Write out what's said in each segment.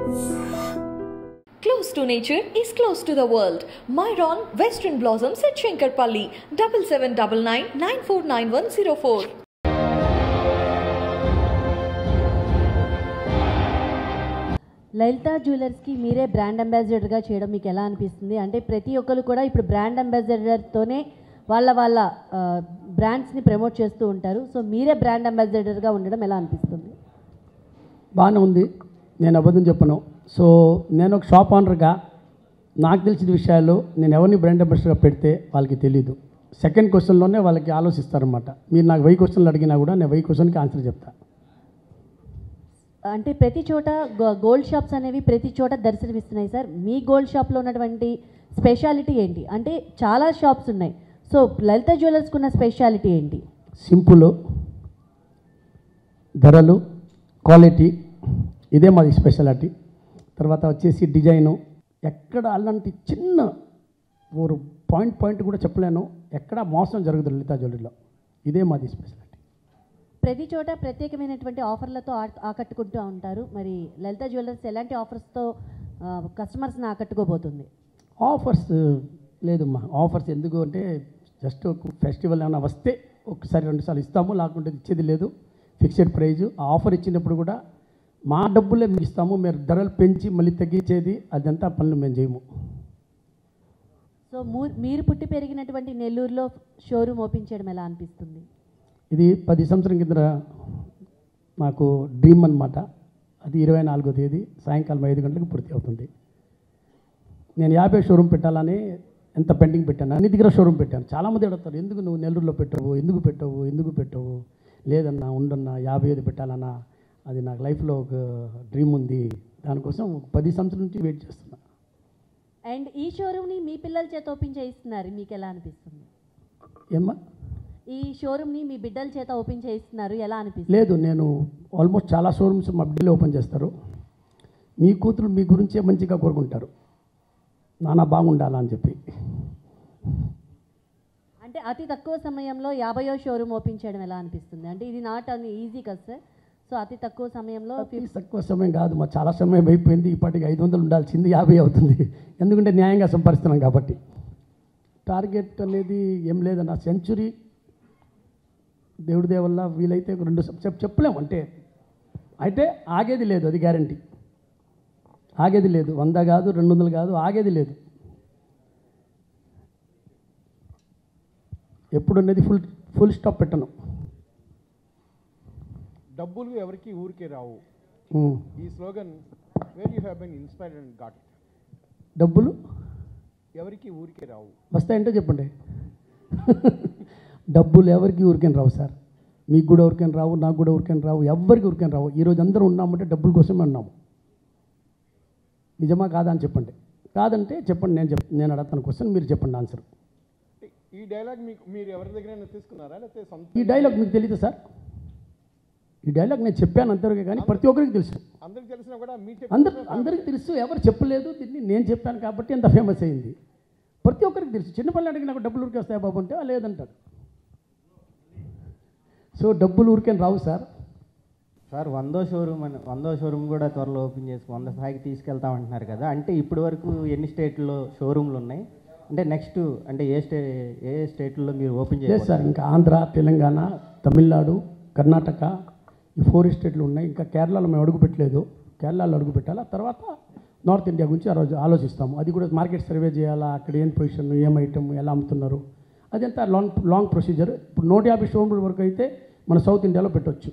Close to nature is close to the world. Myron Western Blossoms at Shankarpalli, double seven double nine nine four nine one zero four. లలిత జ్యువెలర్స్కి మీరే brand అంబాసిడర్గా చేయడం మీకు ఎలా అనిపిస్తుంది అంటే ప్రతి ఒక్కరు కూడా ఇప్పుడు బ్రాండ్ అంబాసిడర్తోనే వాళ్ళ వాళ్ళ బ్రాండ్స్ని ప్రమోట్ చేస్తూ ఉంటారు సో మీరే బ్రాండ్ అంబాసిడర్గా ఉండడం ఎలా అనిపిస్తుంది బాగానే ఉంది నేను అబద్ధం చెప్పను సో నేను ఒక షాప్ ఓనర్గా నాకు తెలిసిన విషయాలు నేను ఎవరిని బ్రాండ్ అంబాసిడర్గా పెడితే వాళ్ళకి తెలియదు సెకండ్ క్వశ్చన్లోనే వాళ్ళకి ఆలోచిస్తారనమాట మీరు నాకు వెయ్యి క్వశ్చన్లు అడిగినా కూడా నేను వెయ్యి క్వశ్చన్కి ఆన్సర్ చెప్తాను అంటే ప్రతి చోట గో- గోల్డ్ షాప్స్ అనేవి ప్రతి చోట దర్శనమిస్తున్నాయి సార్ మీ గోల్డ్ షాప్లో ఉన్నటువంటి స్పెషాలిటీ ఏంటి అంటే చాలా షాప్స్ ఉన్నాయి సో లలిత జ్యువెలర్స్కి ఉన్న స్పెషాలిటీ ఏంటి సింపుల్ ధరలు క్వాలిటీ ఇదే మాది స్పెషాలిటీ తర్వాత వచ్చేసి డిజైను ఎక్కడ అలాంటి చిన్న ఒక పాయింట్ పాయింట్ కూడా చెప్పలేను ఎక్కడ మోసం జరగదు లలితా జ్యువెలరీలో ఇదే మాది స్పెషాలిటీ ప్రతి చోట ప్రత్యేకమైనటువంటి ఆఫర్లతో ఆ- ఆకట్టుకుంటూ ఉంటారు మరి లలిత జ్యువెలర్స్ ఎలాంటి ఆఫర్స్తో కస్టమర్స్ని ఆకట్టుకోబోతుంది ఆఫర్స్ లేదమ్మా ఆఫర్స్ ఎందుకు అంటే జస్ట్ ఒక ఫెస్టివల్ ఏమైనా వస్తే ఒకసారి రెండుసార్లు ఇస్తాము లేకుంటే ఇచ్చేది లేదు ఫిక్స్డ్ ప్రైజ్ ఆ ఆఫర్ ఇచ్చినప్పుడు కూడా మా డబ్బులే మీకు ఇస్తాము మీరు ధరలు పెంచి మళ్ళీ తగ్గించేది అదంతా పనులు మేము చేయము సో మూ- మీరు పుట్టి పెరిగినటువంటి నెల్లూరులో షోరూమ్ ఓపెన్ చేయడం ఎలా అనిపిస్తుంది ఇది పది సంవత్సరం కింద నాకు డ్రీమ్ అన్నమాట అది ఇరవై నాలుగో తేదీ సాయంకాలం ఐదు గంటలకు పూర్తి అవుతుంది నేను యాభై షోరూమ్ పెట్టాలని ఎంత పెండింగ్ పెట్టాను అన్ని దగ్గర షోరూమ్ పెట్టాను చాలామంది అడుగుతారు ఎందుకు నువ్వు నెల్లూరులో పెట్టవు ఎందుకు పెట్టవు ఎందుకు పెట్టవు లేదన్నా ఉండన్నా యాభై ఐదు పెట్టాలన్నా అది నాకు లైఫ్లో ఒక డ్రీమ్ ఉంది దానికోసం ఒక పది సంవత్సరం నుంచి వెయిట్ చేస్తున్నా అండ్ ఈ షోరూమ్ని మీ పిల్లల చేత ఓపెన్ చేయిస్తున్నారు మీకు ఎలా అనిపిస్తుంది ఏమ్మా ఈ షోరూమ్ని మీ బిడ్డల చేత ఓపెన్ చేయిస్తున్నారు ఎలా అనిపిస్తుంది లేదు నేను ఆల్మోస్ట్ చాలా షోరూమ్స్ మా బిడ్డలే ఓపెన్ చేస్తారు మీ కూతురు మీ గురించే మంచిగా కోరుకుంటారు నాన్న బాగుండాలా అని చెప్పి అంటే అతి తక్కువ సమయంలో యాభయో షోరూమ్ ఓపెన్ చేయడం ఎలా అనిపిస్తుంది అంటే ఇది నాట్ అని ఈజీ కదా సార్ సో అతి తక్కువ సమయంలో అతి తక్కువ సమయం కాదు మా చాలా సమయం అయిపోయింది ఇప్పటికి ఐదు వందలు ఉండాల్సింది యాభై అవుతుంది ఎందుకంటే న్యాయంగా సంపాదిస్తున్నాం కాబట్టి టార్గెట్ అనేది ఏం లేదన్న సెంచురీ దేవుడి దే వల్ల వీలైతే ఒక రెండు సం- చెప్ చెప్పలేము అంటే అయితే ఆగేది లేదు అది గ్యారంటీ ఆగేది లేదు వంద కాదు రెండు వందలు కాదు ఆగేది లేదు ఎప్పుడు అనేది ఫుల్ ఫుల్ స్టాప్ పెట్టను డబ్బులు ఎవరికి ఊరికే రావు ఉమ్. ఈ slogan where you have been inspired and got it డబ్బులు ఎవరికి ఊరికే రావు వస్తాయంటే చెప్పండి డబ్బులు ఎవరికి ఊరికైనా రావు సార్ మీకు కూడా ఊరికైనా రావు నాకు కూడా ఊరికైనా రావు ఎవరికి ఊరికైనా రావు ఈరోజు అందరూ ఉన్నామంటే డబ్బుల కోసమే ఉన్నాము నిజమా కాదా అని చెప్పండి కాదంటే చెప్పండి నేను చెప్ నేను అడగతాను క్వశ్చన్ మీరు చెప్పండి ఆన్సర్ ఈ డైలాగ్ మీకు మీరు ఎవరి దగ్గరైనా తీసుకున్నారా లేకపోతే సొంత ఈ డైలాగ్ మీకు తెలియదు సార్ ఈ డైలాగ్ నేను చెప్పాను అంతవరకే కానీ ప్రతి ఒక్కరికి తెలుసు అందరికి తెలిసినా కూడా మీ అందరు అందరికీ తెలుసు ఎవరు చెప్పలేదు దీన్ని నేను చెప్పాను కాబట్టి ఎంత ఫేమస్ అయింది ప్రతి ఒక్కరికి తెలుసు చిన్నపిల్లలు అడిగి నాకు డబ్బులు ఊరికే వస్తాయి బాబు అంటే "ఆ, లేదంటాడు సో డబ్బులు ఊరికే రావు సార్ సార్ వందో షోరూమ్ అని వందో షోరూమ్ కూడా త్వరలో ఓపెన్ చేసి వంద స్థాయికి తీసుకెళ్తామంటున్నారు కదా అంటే ఇప్పటి వరకు ఎన్ని స్టేట్లో షోరూమ్లు ఉన్నాయి అంటే నెక్స్ట్ అంటే ఏ స్టే ఏ స్టేట్లో మీరు ఓపెన్ లేదు చేస్తారు సార్ ఇంకా ఆంధ్ర తెలంగాణ తమిళనాడు కర్ణాటక ఈ ఫోర్ స్టేట్లు ఉన్నాయి ఇంకా కేరళలో మేము అడుగు పెట్టలేదు కేరళలో అడుగు పెట్టాలా తర్వాత నార్త్ ఇండియా గురించి ఆ రోజు ఆలోచిస్తాము అది కూడా మార్కెట్ సర్వే చేయాలా అక్కడ ఏం పొజిషన్ ఏం ఐటమ్ ఎలా అమ్ముతున్నారు అదంతా లాంగ్ లాంగ్ ప్రొసీజర్ ఇప్పుడు నూట యాభై షోరూమ్ల వరకు అయితే మన సౌత్ ఇండియాలో పెట్టొచ్చు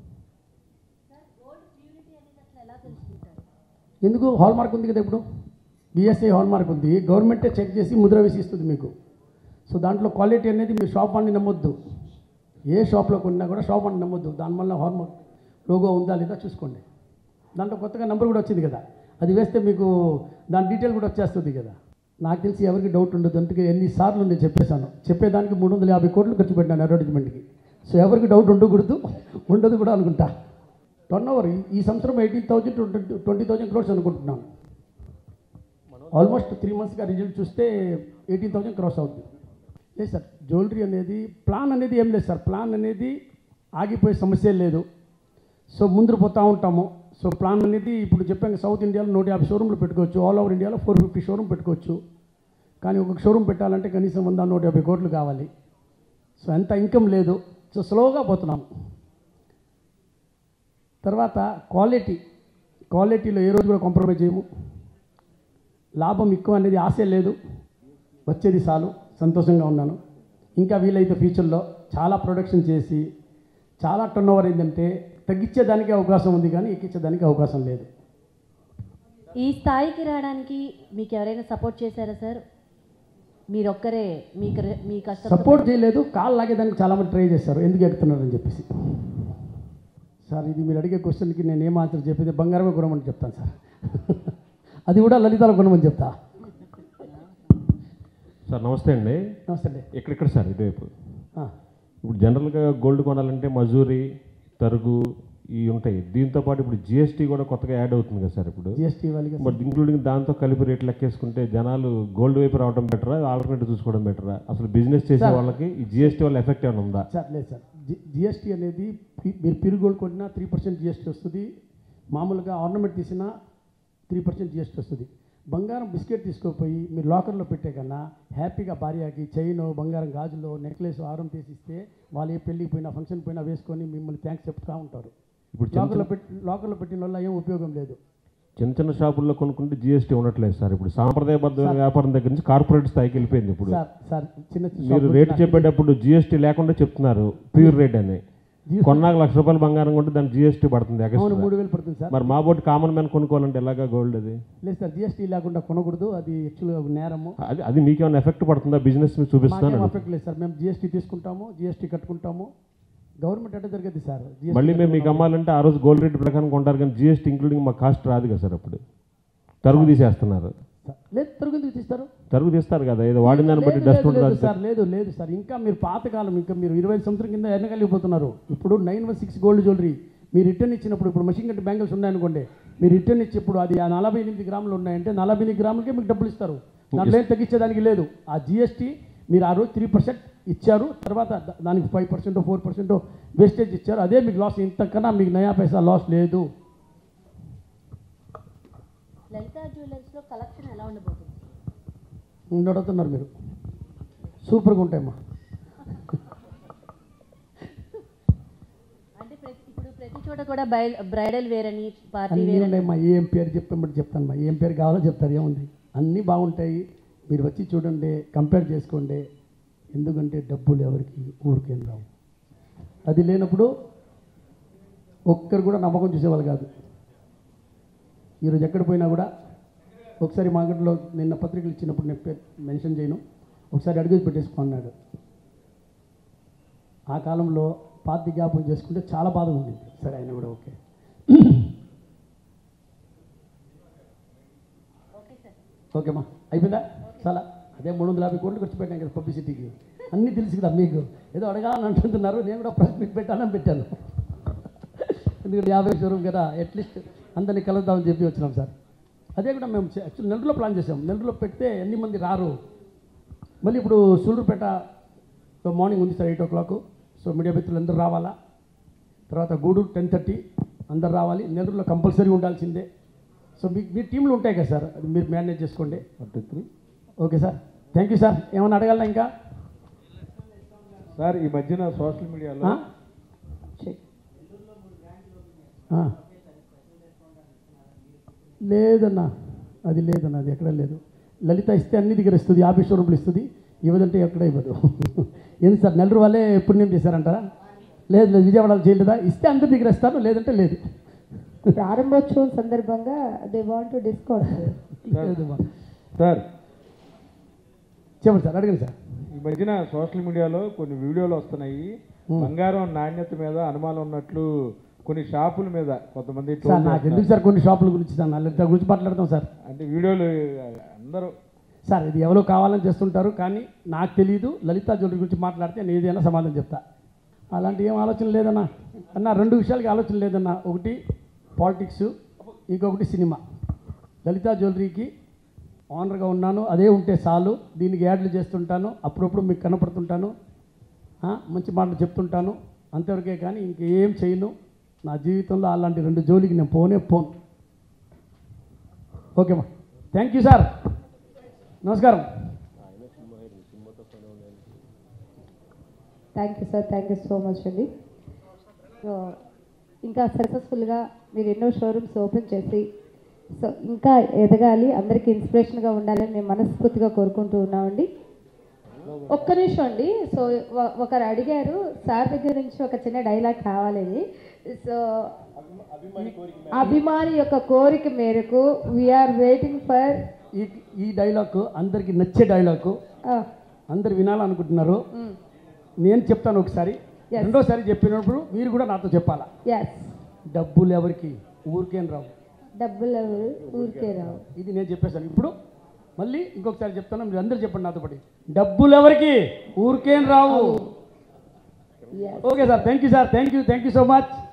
ఎందుకు హాల్ మార్క్ ఉంది కదా ఇప్పుడు బిఎస్ఐ హాల్ మార్క్ ఉంది గవర్నమెంటే చెక్ చేసి ముద్ర వేసి ఇస్తుంది మీకు సో దాంట్లో క్వాలిటీ అనేది మీరు షాప్ అని నమ్మొద్దు ఏ షాప్లో కొన్నా కూడా షాప్ అని నమ్మొద్దు దానివల్ల హాల్ మార్క్ లోగో ఉందా లేదా చూసుకోండి దాంట్లో కొత్తగా నెంబర్ కూడా వచ్చింది కదా అది వేస్తే మీకు దాని డీటెయిల్ కూడా వచ్చేస్తుంది కదా నాకు తెలిసి ఎవరికి డౌట్ ఉండదు అందుకే ఎన్నిసార్లు నేను చెప్పేశాను చెప్పేదానికి మూడు వందల యాభై కోట్లు ఖర్చు పెట్టాను అడ్వర్టైజ్మెంట్కి సో ఎవరికి డౌట్ ఉండకూడదు ఉండదు కూడా అనుకుంటా టర్న్ ఓవర్ ఈ సంవత్సరం eighteen thousand twenty twenty thousand crores అనుకుంటున్నాను ఆల్మోస్ట్ త్రీ మంత్స్గా రిజల్ట్ చూస్తే ఎయిటీన్ థౌజండ్ క్రాస్ అవుతుంది లేదు సార్ జ్యువెలరీ అనేది ప్లాన్ అనేది ఏం లేదు సార్ ప్లాన్ అనేది ఆగిపోయే సమస్య లేదు సో ముందు పోతూ ఉంటాము సో ప్లాన్ అనేది ఇప్పుడు చెప్పాక సౌత్ ఇండియాలో నూట యాభై షోరూమ్లు పెట్టుకోవచ్చు ఆల్ ఓవర్ ఇండియాలో ఫోర్ ఫిఫ్టీ షోరూమ్ పెట్టుకోవచ్చు కానీ ఒక షోరూమ్ పెట్టాలంటే కనీసం వంద నూట యాభై కోట్లు కావాలి సో ఎంత ఇన్కమ్ లేదు సో స్లోగా పోతున్నాం తర్వాత క్వాలిటీ క్వాలిటీలో ఏ రోజు కూడా కాంప్రమైజ్ చేయము లాభం ఎక్కువ అనేది ఆశే లేదు వచ్చేది చాలు సంతోషంగా ఉన్నాను ఇంకా వీలైతే ఫ్యూచర్లో చాలా ప్రొడక్షన్ చేసి చాలా టర్న్ ఓవర్ అయిందంటే తగ్గించేదానికి అవకాశం ఉంది కానీ ఎక్కించేదానికి అవకాశం లేదు ఈ స్థాయికి రావడానికి మీకు ఎవరైనా సపోర్ట్ చేశారా సార్ మీరొక్కరే మీ కర- మీ కష్టం సపోర్ట్ చేయలేదు కాల్ లాగేదానికి చాలామంది ట్రై చేశారు ఎందుకు ఎక్కుతున్నారని చెప్పేసి సార్ ఇది మీరు అడిగే క్వశ్చన్కి నేను ఏం ఆన్సర్ చెప్పేది బంగారమే గుణమని చెప్తాను సార్ అది కూడా లలితాల గుణమని చెప్తా సార్ నమస్తే అండి నమస్తే అండి ఎక్కడెక్కడ సార్ ఇటువైపు ఆ, ఇప్పుడు జనరల్గా గోల్డ్ కొనాలంటే మజూరి తరుగు ఇవి ఉంటాయి దీంతో పాటు ఇప్పుడు జిఎస్టీ కూడా కొత్తగా యాడ్ అవుతుంది కదా సార్ ఇప్పుడు జిఎస్టీ వాళ్ళకి మరి ఇంక్లూడింగ్ దాంతో కలిపి రేట్లు లెక్కేసుకుంటే జనాలు గోల్డ్ వైపు రావడం బెటరా ఆల్టర్నేటివ్ చూసుకోవడం బెటరా అసలు బిజినెస్ చేసే వాళ్ళకి ఈ జిఎస్టీ వల్ల ఎఫెక్ట్ ఏమైనా ఉందా సార్ లేదు సార్ జి- జిఎస్టీ అనేది పి- మీరు పిరుగోల్డ్ కొట్టినా త్రీ పర్సెంట్ జిఎస్టీ వస్తుంది మామూలుగా ఆర్నమెంట్ తీసినా త్రీ పర్సెంట్ జిఎస్టీ వస్తుంది బంగారం బిస్కెట్ తీసుకోపోయి మీరు లాకర్లో పెట్టే కన్నా హ్యాపీగా భార్యకి చైన్ బంగారం గాజులో నెక్లెస్ ఆరం తీసిస్తే వాళ్ళు ఏ పెళ్ళికి పోయినా ఫంక్షన్ పోయినా వేసుకొని మిమ్మల్ని థ్యాంక్స్ చెప్తూ ఉంటారు ఇప్పుడు చిన్న లాకర్లో పెట్టి లాకర్లో పెట్టిన వల్ల ఏం ఉపయోగం లేదు చిన్న చిన్న షాపుల్లో కొనుక్కుంటే జిఎస్టీ ఉండట్లేదు సార్ ఇప్పుడు సాంప్రదాయబద్ధ వ్యాపారం దగ్గర నుంచి కార్పొరేట్ స్థాయికి వెళ్ళిపోయింది ఇప్పుడు సార్ సార్ చిన్న చిన్న మీరు షాపులు రేట్ నాకు- చెప్పేటప్పుడు జిఎస్టీ లేకుండా చెప్తున్నారు ప్యూర్ రేట్ అని కొన్నాక లక్ష రూపాయలు బంగారం కొంటే దానికి జిఎస్టీ పడుతుంది అవును ఎక్స్ట్రా మూడు వేలు పడుతుంది సార్ మరి మా బోటి కామన్ మ్యాన్ కొనుక్కోవాలంటే ఎలాగా గోల్డ్ అది లేదు సార్ జిఎస్టీ లేకుండా కొనకూడదు అది యాక్చువల్గా నేరము అది అది మీకేమైనా ఎఫెక్ట్ పడుతుందా బిజినెస్ మీద చూపిస్తున్నాను మాకేం అఫెక్ట్ లేదు సార్ మేము జిఎస్టీ తీసుకుంటాము జిఎస్టీ కట్టుకుంటాము గవర్నమెంట్ అంటే జరిగేది సార్ GST మళ్ళీ మేము మీకు అమ్మాలంటే ఆ రోజు గోల్డ్ రేట్ ప్రకారం కొంటారు కానీ జిఎస్టీ ఇంక్లూడింగ్ మా కాస్ట్ రాదు కదా సార్ అప్పుడు తరుగు తీసేస్తున్నారు సార్, లేదు తరుగుందుకు తీస్తారు తరుగు తీస్తారు కదా ఏదో వాడిన దాన్ని బట్టి లేదు, డస్ట్ లేదు, లేదు ఉంటుంది సార్ లేదు లేదు సార్ ఇంకా మీరు పాతకాలం ఇంకా మీరు ఇరవై ఐదు సంవత్సరం కింద ఎన్నగలిగిపోతున్నారు ఇప్పుడు nine one six gold jewellery మీరు రిటర్న్ ఇచ్చినప్పుడు ఇప్పుడు మషిన్ కట్టి బ్యాంగిల్స్ ఉన్నాయనుకోండి మీరు రిటర్న్ ఇచ్చినప్పుడు అది ఆ నలభై ఎనిమిది గ్రాములు ఉన్నాయంటే నలభై ఎనిమిది గ్రాములకే మీకు డబ్బులు ఇస్తారు దాంట్లో ఏం తగ్గించేదానికి లేదు ఆ జిఎస్టీ మీరు ఆ రోజు త్రీ పర్సెంట్ ఇచ్చారు తర్వాత దా- దానికి five percent four percent wastage ఇచ్చారు అదే మీకు లాస్ ఇంతకన్నా మీకు నయా పైసా లాస్ లేదు లలితా జ్యువెలర్స్లో కలెక్షన్ ఎలా ఉండబోతుంది ఉండడుతున్నారు మీరు సూపర్గా ఉంటాయమ్మా అంటే ప్రతి ఇప్పుడు ప్రతి చోట కూడా బై బ్రైడల్ వేర్ అని పార్టీ అన్నీ వేర్ అని ఉన్నాయమ్మా ఏం పేరు చెప్పమంటే చెప్తాను మా ఏం పేరు కావాలో చెప్తారు ఏముంది అన్నీ బాగుంటాయి మీరు వచ్చి చూడండి కంపేర్ చేసుకోండి ఎందుకంటే డబ్బులు ఎవరికి ఊరికేం రావు అది లేనప్పుడు ఒక్కరు కూడా నమ్మకం చూసేవాళ్ళు కాదు ఈరోజు ఎక్కడ పోయినా కూడా ఒకసారి మార్కెట్లో నిన్న పత్రికలు ఇచ్చినప్పుడు నేను పేరు మెన్షన్ చేయను ఒకసారి అడుగు పెట్టేసుకున్నాడు ఆ కాలంలో పార్టీ జ్ఞాపకం చేసుకుంటే చాలా బాధగా ఉండింది సరే ఆయన కూడా ఓకే ఓకేమ్మా అయిపోయిందా చాలా అదే మూడు వందల యాభై కోట్లు ఖర్చు పెట్టాను కదా పబ్లిసిటీకి అన్నీ తెలుసు కదా మీకు ఏదో అడగాలని అంటున్నారు నేను కూడా ప్రెస్ మీట్ పెట్టాలని పెట్టాను ఎందుకంటే యాభై షోరూమ్ కదా అట్లీస్ట్ అందరినీ కలుద్దామని చెప్పి వచ్చినాం సార్ అదే కూడా మేము యాక్చువల్ నెల్లూరులో ప్లాన్ చేసాం నెల్లూరులో పెడితే ఎన్ని మంది రారు మళ్ళీ ఇప్పుడు సూళ్ళూరుపేట మార్నింగ్ ఉంది sir eight o'clock so media మిత్రులు అందరూ రావాలా తర్వాత గూడూరు టెన్ థర్టీ అందరు రావాలి నెల్లూరులో కంపల్సరీ ఉండాల్సిందే సో మీ మీ టీంలు ఉంటాయి కదా సార్ అది మీరు మేనేజ్ చేసుకోండి one two three okay sir thank you sir ఏమైనా అడగాల ఇంకా సార్ ఈ మధ్యన సోషల్ మీడియాలో ఆ? చెయ్. ఆ. లేదన్నా అది లేదన్నా అది ఎక్కడ లేదు లలిత ఇస్తే అన్ని దగ్గర ఇస్తుంది యాభై షోరూంలు ఇస్తుంది ఇవ్వదంటే ఎక్కడ ఇవ్వదు ఏంది సార్ నెల్లూరు వాళ్ళే పుణ్యం చేశారంటారా లేదు లేదు విజయవాడలో చేయలేదా ఇస్తే అందరి దగ్గర ఇస్తాను లేదంటే లేదు ప్రారంభోత్సవం సందర్భంగా దే వాంట్ టు డిస్కౌంట్ లేదు మా. సార్ చెప్పండి సార్ అడగండి సార్ ఈ మధ్యన సోషల్ మీడియాలో కొన్ని వీడియోలు వస్తున్నాయి బంగారం నాణ్యత మీద అనుమానం ఉన్నట్లు కొన్ని షాపుల మీద కొంతమంది సార్ troll నాకు చేస్తున్నారు. ఎందుకు సార్ కొన్ని షాపుల గురించి సార్ నా లలిత గురించి మాట్లాడతాం సార్ అంటే వీడియోలు అందరూ సార్ ఇది ఎవరో కావాలని చేస్తుంటారు కానీ నాకు తెలియదు లలిత జ్యువెలరీ గురించి మాట్లాడితే నేను ఏదైనా సమాధానం చెప్తా అలాంటి ఏం ఆలోచన లేదన్నా అన్న రెండు విషయాలకి ఆలోచన లేదన్నా ఒకటి పాలిటిక్స్ ఇంకొకటి సినిమా లలిత జ్యువెలరీకి ఓనర్గా ఉన్నాను అదే ఉంటే చాలు దీనికి యాడ్లు చేస్తుంటాను అప్పుడప్పుడు మీకు కనపడుతుంటాను ఆ, మంచి మాటలు చెప్తుంటాను అంతవరకే కానీ ఇంకేం చేయను నా జీవితంలో అలాంటి రెండు జోలికి నేను పోనే పోను ఓకేమ్మా థ్యాంక్ యూ సార్ నమస్కారం thank you sir thank you so much అండి సో ఇంకా సక్సెస్ఫుల్గా మీరు ఎన్నో షోరూమ్స్ ఓపెన్ చేసి సో ఇంకా ఎదగాలి అందరికీ ఇన్స్పిరేషన్గా ఉండాలని మేము మనస్ఫూర్తిగా కోరుకుంటూ ఉన్నామండి ఒక్క నిమిషం అండి సో ఒ- ఒకరు అడిగారు సార్ దగ్గర నుంచి ఒక చిన్న డైలాగ్ కావాలని సో అభిమాని యొక్క కోరిక మేరకు వీఆర్ వెయిటింగ్ ఫర్ ఈ ఈ డైలాగ్ అందరికి నచ్చే డైలాగ్ అందరు వినాలనుకుంటున్నారు నేను చెప్తాను ఒకసారి Yes. రెండోసారి చెప్పినప్పుడు మీరు కూడా నాతో చెప్పాలా ఎస్ డబ్బులు ఎవరికి ఊరికేం రావు డబ్బులు ఎవరు ఊరికే రావు ఇది నేను చెప్పేశాను ఇప్పుడు మళ్ళీ ఇంకొకసారి చెప్తాను మీరు అందరూ చెప్పండి నాతో పాటు డబ్బులు ఎవరికి ఊరికేం రావు Yes. Okay sir thank you sir thank you thank you so much